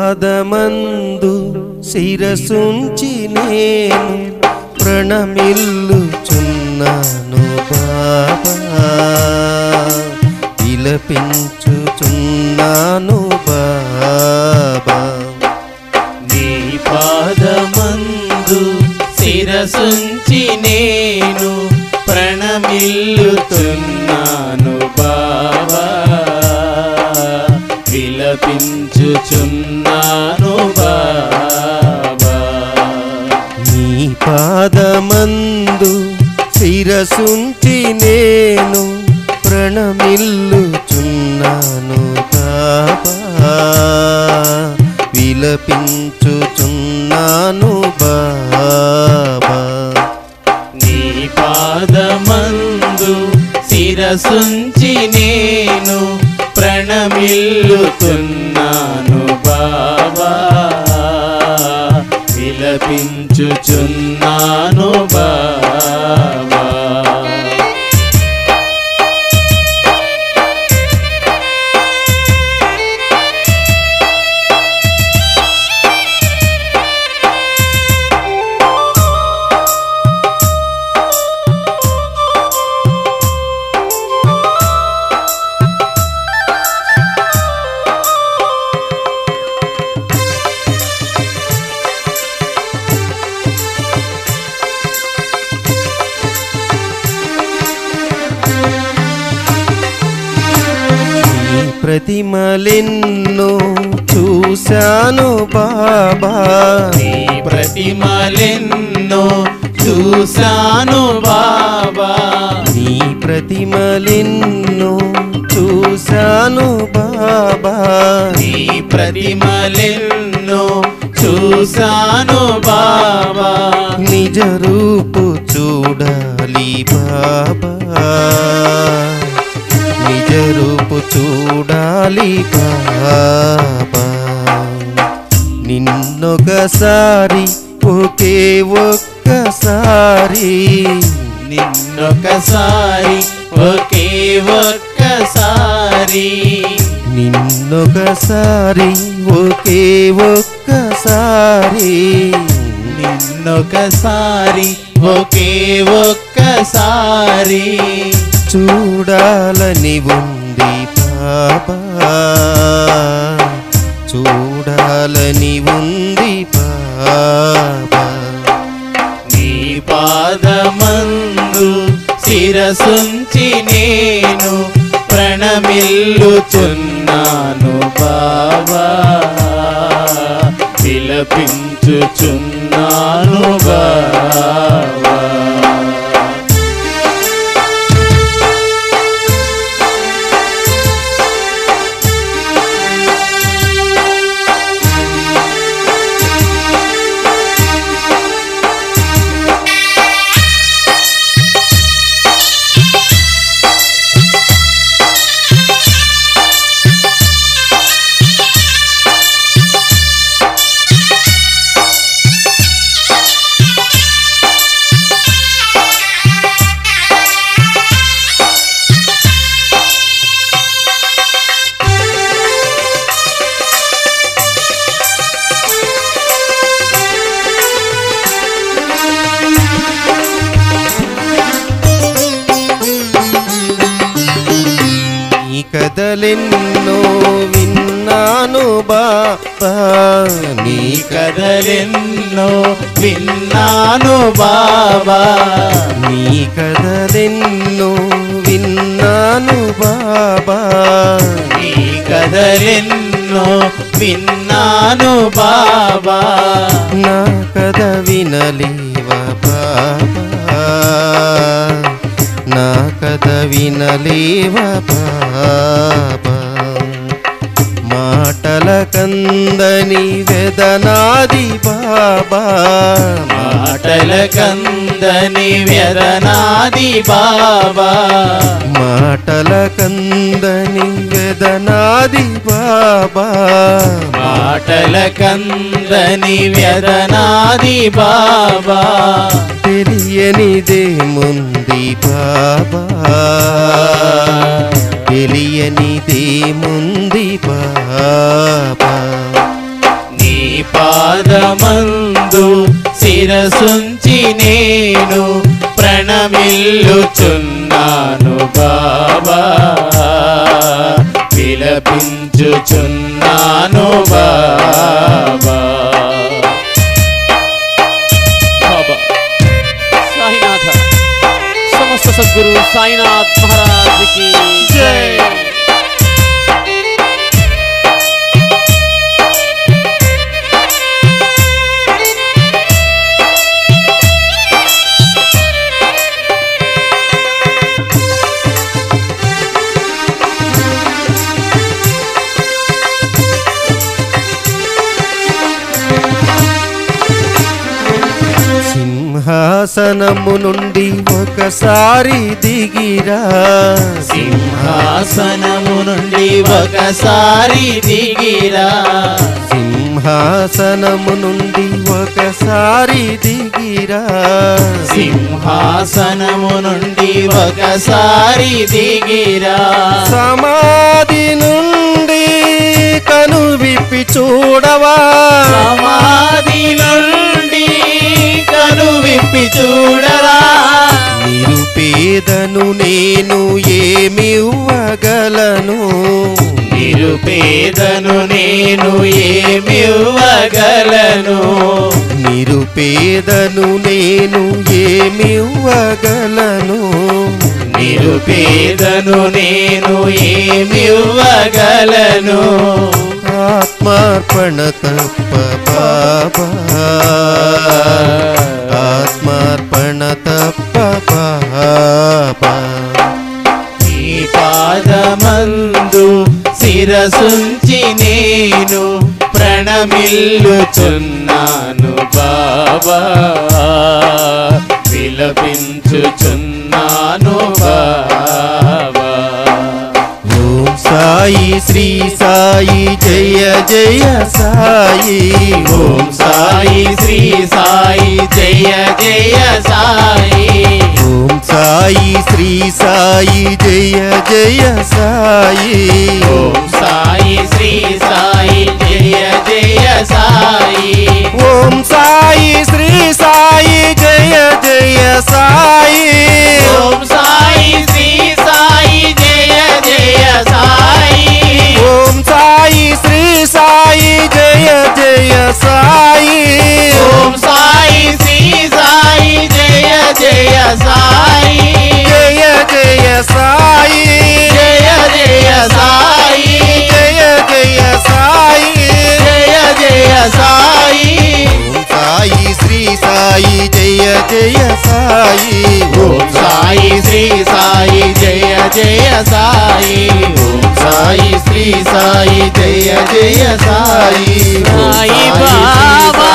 పాదమందు శిరసుంచి నేను ప్రణమిల్లుచున్నాను బాబా విలపించుచున్నాను బాబా నీ పాదమందు శిరసుంచి నేను ప్రణమిల్లుతున్నాను బాబా విలపించుచున్నాను బాబా నీ పాదమందు శిరసుంచి నేను ప్రణమిల్లుచున్నాను బాబా విలపించుచున్నాను బాబా నీ పాదమందు శిరసుంచి నేను ప్రణమిల్లుతున్నాను బాబా విలపించుచున్నాను బాబా నీ ప్రతిమలెన్నో చూశాను బాబా నీ ప్రతిమలెన్నో చూశాను బాబా నీ ప్రతిమలెన్నో చూశాను బాబా నీ ప్రతిమలెన్నో చూశాను బాబా నిజ రూపు చూడాలి బాబా నిజ రూపు చూడాలి బాబా నిన్నొకసారి ఒకే ఒక్కసారి నిన్నొకసారి ఒకే ఒక్కసారి నిన్నొకసారి ఒకే ఒక్కసారి నిన్నొకసారి ఒకే ఒక్కసారి చూడాలని ఉంది బాబా చూడాలని ఉంది బాబా నీ పాదమందు శిరసుంచి నేను ప్రణమిల్లుచున్నాను బాబా విలపించుచున్నాను బాబా నీ కథలెన్నో విన్నాను బాబా నీ నీ కథలెన్నో విన్నాను బాబా నీ కథలెన్నో విన్నాను బాబా నీ కథలెన్నో విన్నాను బాబా నా కథ వినలేవా బాబా నా కథ వినలేవా బాబా మాటల కందని వెదనాది బాబా మాటల కందని వ్యరనాది బాబా మాటల కందని వెదనాది బాబా మాటల కందని వ్యరనాది బాబా తెలియనిదేముంది బాబా తెలియనిదేముంది బాబా పాదమందు శిరసుంచి నేను ప్రణమిల్లుచున్నాను బాబా విలపించుచున్నాను బాబా బాబా సాయినాథ సమస్త సద్గురు సాయినాథ్ మహారాజ్ కి జై సింహాసనము నుండి ఒకసారి దిగిరా సింహాసనము నుండి ఒకసారి దిగిరా సింహాసనము నుండి ఒకసారి దిగిరా సింహాసనము నుండి ఒకసారి దిగిరా సమాధి నుండి కను విప్పి చూడవా సమాధి నుండి కను విప్పి చూడరా నిరుపేదను నేను ఏమివ్వగలను నిరుపేదను నేను ఏమివ్వగలను నిరుపేదను నేను ఏమివ్వగలను నిరుపేదను నేను ఏమివ్వగలను ఆత్మార్పణ తప్ప బాబా ఆత్మార్పణ తప్ప బాబా ఈ పాదమందు శిరసుంచి నేను ప్రణమిల్లుచున్నాను బాబా విలపించుచున్నాను బాబా ఓం సాయి శ్రీ సాయి జయ జయ సాయి ఓం సాయి శ్రీ సాయి జయ జయ సాయి ఓం సాయి శ్రీ సాయి జయ జయ సాయి ఓం సాయి శ్రీ సాయి జయ జయ సాయి ఓం సాయి శ్రీ సాయి జయ జయ సాయి ఓం సాయి శ్రీ సాయి జయ జయ సాయి ఓం సాయి శ్రీ సాయి జయ జయ సాయి ఓం సాయి శ్రీ సాయి జయ జయ సాయి జయ జయ సాయి జయ జయ సాయి జయ జయ సాయి జయ జయ సాయి ఓం సాయి శ్రీ సాయి జయ జయ సాయి ఓం సాయి శ్రీ సాయి జయ జయ సాయి ఓం సాయి శ్రీ సాయి జయ జయ సాయి ఓం సాయి సాయి శ్రీ బాబా